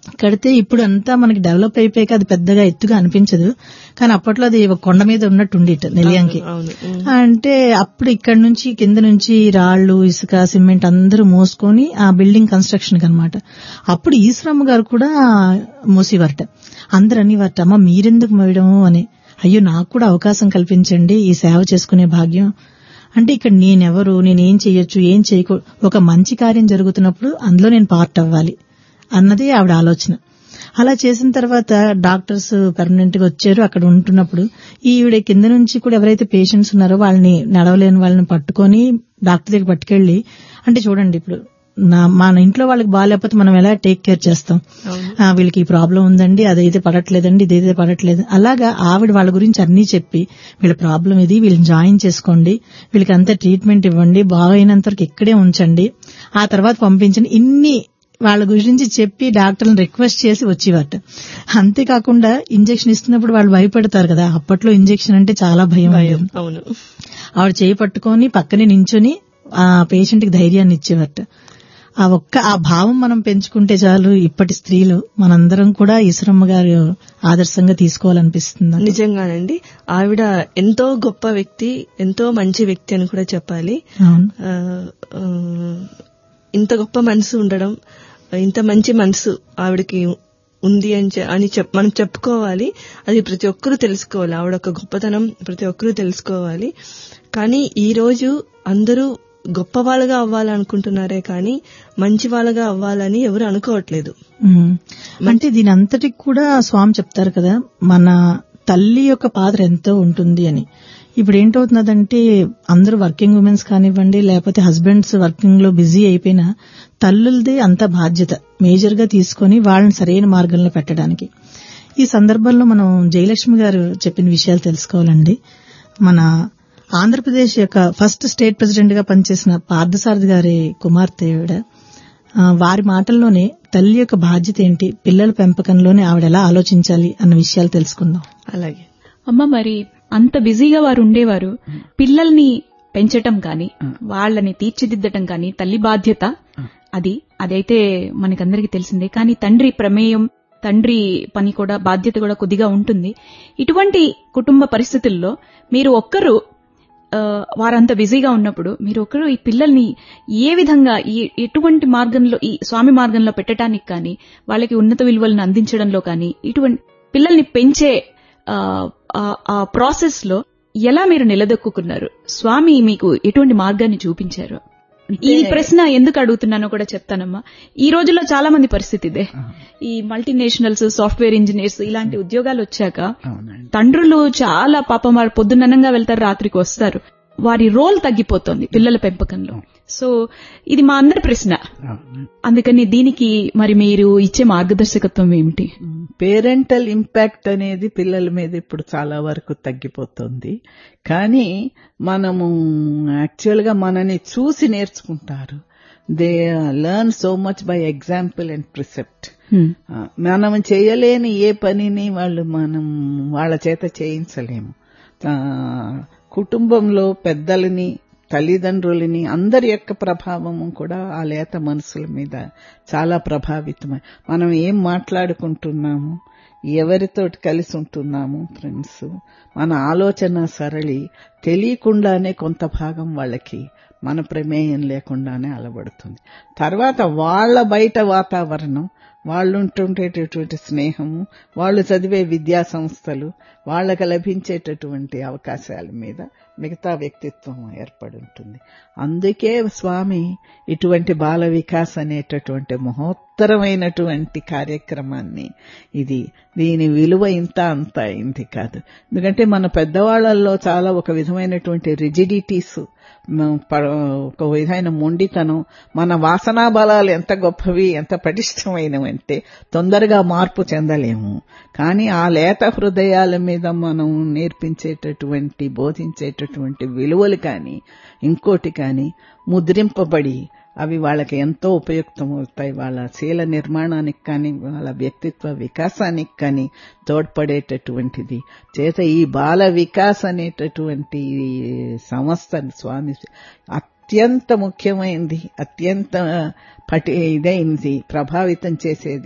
కడితే ఇప్పుడు అంతా మనకి డెవలప్ అయిపోయాక అది పెద్దగా ఎత్తుగా అనిపించదు కానీ అప్పట్లో అది ఒక కొండ మీద ఉన్నట్టు ఉండేట నెలియాంకి అవును ఉమ్. అంటే అప్పుడు ఇక్కడ నుంచి కింద నుంచి రాళ్లు ఇసుక సిమెంట్ అందరూ మోసుకొని ఆ బిల్డింగ్ కన్స్ట్రక్షన్ అనమాట అప్పుడు ఈశ్వరమ్మ గారు కూడా మోసేవారట అందరు అనేవారట అమ్మ మీరెందుకు మోయడము అని అయ్యో నాకు కూడా అవకాశం కల్పించండి ఈ సేవ చేసుకునే భాగ్యం అంటే ఇక్కడ నేనెవరు నేనేం చేయొచ్చు ఏం చేయకూ ఒక మంచి కార్యం జరుగుతున్నప్పుడు అందులో నేను పార్ట్ అవ్వాలి అన్నది ఆవిడ ఆలోచన అలా చేసిన తర్వాత డాక్టర్స్ పర్మనెంట్ గా వచ్చారు అక్కడ ఉంటున్నప్పుడు ఈవిడ కింద నుంచి కూడా ఎవరైతే పేషెంట్స్ ఉన్నారో వాళ్ళని నడవలేని వాళ్ళని పట్టుకొని డాక్టర్ దగ్గర పట్టుకెళ్లి అంటే చూడండి ఇప్పుడు నా మన ఇంట్లో వాళ్ళకి బాగాలేకపోతే మనం ఎలా టేక్ కేర్ చేస్తాం అవును ఆ, వీళ్ళకి ఈ ప్రాబ్లం ఉందండి అదైతే పడట్లేదండి ఇదైతే పడట్లేదు అలాగా ఆవిడ వాళ్ళ గురించి అన్ని చెప్పి వీళ్ళ ప్రాబ్లం ఇది వీళ్ళని జాయిన్ చేసుకోండి వీళ్ళకి అంతా ట్రీట్మెంట్ ఇవ్వండి బాగైనంత వరకు ఇక్కడే ఉంచండి ఆ తర్వాత పంపించండి ఇన్ని వాళ్ళ గురించి చెప్పి డాక్టర్లను రిక్వెస్ట్ చేసి వచ్చేవారట అంతేకాకుండా ఇంజెక్షన్ ఇస్తున్నప్పుడు వాళ్ళు భయపడతారు కదా అప్పట్లో ఇంజెక్షన్ అంటే చాలా భయం భయం ఉండేది. అవును ఆవిడ చేయి పట్టుకొని పక్కనే నించుని ఆ పేషెంట్ కి ధైర్యాన్ని ఇచ్చేవారట ఆ ఒక్క ఆ భావం మనం పెంచుకుంటే చాలు ఇప్పటి స్త్రీలు మనందరం కూడా ఈశ్వరమ్మ గారు ఆదర్శంగా తీసుకోవాలనిపిస్తుంది నాకు. నిజంగానండి ఆవిడ ఎంతో గొప్ప వ్యక్తి ఎంతో మంచి వ్యక్తి అని కూడా చెప్పాలి అవును ఆ, ఆ, ఇంత గొప్ప మనసు ఉండడం ఇంత మంచి మనసు ఆవిడకి ఉంది అని చె- అని చెప్ మనం చెప్పుకోవాలి అది ప్రతి ఒక్కరూ తెలుసుకోవాలి ఆవిడ ఒక గొప్పతనం ప్రతి ఒక్కరూ తెలుసుకోవాలి కానీ ఈ రోజు అందరూ గొప్ప వాళ్ళగా అవ్వాలనుకుంటున్నారే కానీ మంచి వాళ్ళగా అవ్వాలని ఎవరు అనుకోవట్లేదు ఉమ్. అంటే దీని అంతటికి కూడా స్వామి చెప్తారు కదా మన తల్లి యొక్క పాత్ర ఎంతో ఉంటుంది అని ఇప్పుడు ఏంటవుతున్నదంటే అందరూ వర్కింగ్ ఉమెన్స్ కానివ్వండి లేకపోతే హస్బెండ్స్ వర్కింగ్ లో బిజీ అయిపోయినా తల్లులదే అంత బాధ్యత మేజర్ గా తీసుకొని వాళ్ళని సరైన మార్గంలో పెట్టడానికి ఈ సందర్భంలో మనం జయలక్ష్మి గారు చెప్పిన విషయాలు తెలుసుకోవాలండి మన ఆంధ్రప్రదేశ్ యొక్క ఫస్ట్ స్టేట్ ప్రెసిడెంట్ గా పనిచేసిన పార్థసారథి గారి కుమార్తె ఆవిడ ఆ, వారి మాటల్లోనే తల్లి యొక్క బాధ్యత ఏంటి పిల్లల పెంపకంలోనే ఆవిడ ఎలా ఆలోచించాలి అన్న విషయాలు తెలుసుకుందాం అలాగే అమ్మ మరి అంత బిజీగా వారు ఉండేవారు పిల్లల్ని పెంచటం కానీ వాళ్ళని తీర్చిదిద్దటం కానీ తల్లి బాధ్యత అది అదైతే మనకందరికీ తెలిసిందే కానీ తండ్రి ప్రమేయం తండ్రి పని కూడా బాధ్యత కూడా కొద్దిగా ఉంటుంది ఇటువంటి కుటుంబ పరిస్థితుల్లో మీరు ఒక్కరు ఆ, వారంత బిజీగా ఉన్నప్పుడు మీరు ఒకరు ఈ పిల్లల్ని ఏ విధంగా ఈ ఎటువంటి మార్గంలో ఈ స్వామి మార్గంలో పెట్టడానికి కానీ వాళ్ళకి ఉన్నత విలువలను అందించడంలో కానీ ఇటువంటి పిల్లల్ని పెంచే ఆ, ఆ- ఆ ప్రాసెస్ లో ఎలా మీరు నిలదొక్కున్నారు స్వామి మీకు ఎటువంటి మార్గాన్ని చూపించారు ఈ ప్రశ్న ఎందుకు అడుగుతున్నానో కూడా చెప్తానమ్మా ఈ రోజుల్లో చాలా మంది పరిస్థితి ఇదే ఈ మల్టీనేషనల్స్ సాఫ్ట్వేర్ ఇంజనీర్స్ ఇలాంటి ఉద్యోగాలు వచ్చాక అవునండి తండ్రులు చాలా పాపం వారు పొద్దున్ననంగా వెళ్తారు రాత్రికి వస్తారు వారి రోల్ తగ్గిపోతోంది పిల్లల పెంపకంలో సో ఇది మా అందరి ప్రశ్న అవును అందుకని దీనికి మరి మీరు ఇచ్చే మార్గదర్శకత్వం ఏమిటి పేరెంటల్ ఇంపాక్ట్ అనేది పిల్లల మీద ఇప్పుడు చాలా వరకు తగ్గిపోతుంది కానీ మనము యాక్చువల్ గా మనని చూసి నేర్చుకుంటారు they learn so much by example and precept hmm. మనం చేయలేని ఏ పనిని వాళ్ళు మనం వాళ్ళ చేత చేయించలేము ఆ, కుటుంబంలో పెద్దలని తల్లిదండ్రులని అందరి యొక్క ప్రభావము కూడా ఆ లేత మనసుల మీద చాలా ప్రభావితమై మనం ఏం మాట్లాడుకుంటున్నాము ఎవరితోటి కలిసి ఉంటున్నాము ఫ్రెండ్స్ మన ఆలోచన సరళి తెలియకుండానే కొంత భాగం వాళ్ళకి మన ప్రమేయం లేకుండానే అలవడుతుంది తర్వాత వాళ్ళ బయట వాతావరణం వాళ్ళు ఉంటుండేటటువంటి స్నేహము వాళ్ళు చదివే విద్యా సంస్థలు వాళ్ళకి లభించేటటువంటి అవకాశాల మీద మిగతా వ్యక్తిత్వం ఏర్పడి ఉంటుంది అందుకే స్వామి ఇటువంటి బాల వికాస్ అనేటటువంటి మహోత్తరమైనటువంటి కార్యక్రమాన్ని ఇది దీని విలువ ఇంత అంత అయింది కాదు ఎందుకంటే మన పెద్దవాళ్లలో చాలా ఒక విధమైనటువంటి రిజిడిటీస్ ఒక విధమైన మొండితనం మన వాసనా బలాలు ఎంత గొప్పవి ఎంత పటిష్టమైనవంటే తొందరగా మార్పు చెందలేము కానీ ఆ లేత హృదయాల మీద మనం నేర్పించేటటువంటి బోధించేటటువంటి విలువలు కానీ ఇంకోటి కానీ ముద్రింపబడి అవి వాళ్ళకి ఎంతో ఉపయుక్తమవుతాయి వాళ్ళ శీల నిర్మాణానికి కానీ వాళ్ళ వ్యక్తిత్వ వికాసానికి కానీ తోడ్పడేటటువంటిది చేత ఈ బాల వికాస్ అనేటటువంటి సంస్థ స్వామి అత్యంత ముఖ్యమైనది అత్యంత పటి ఇదైంది ప్రభావితం చేసేది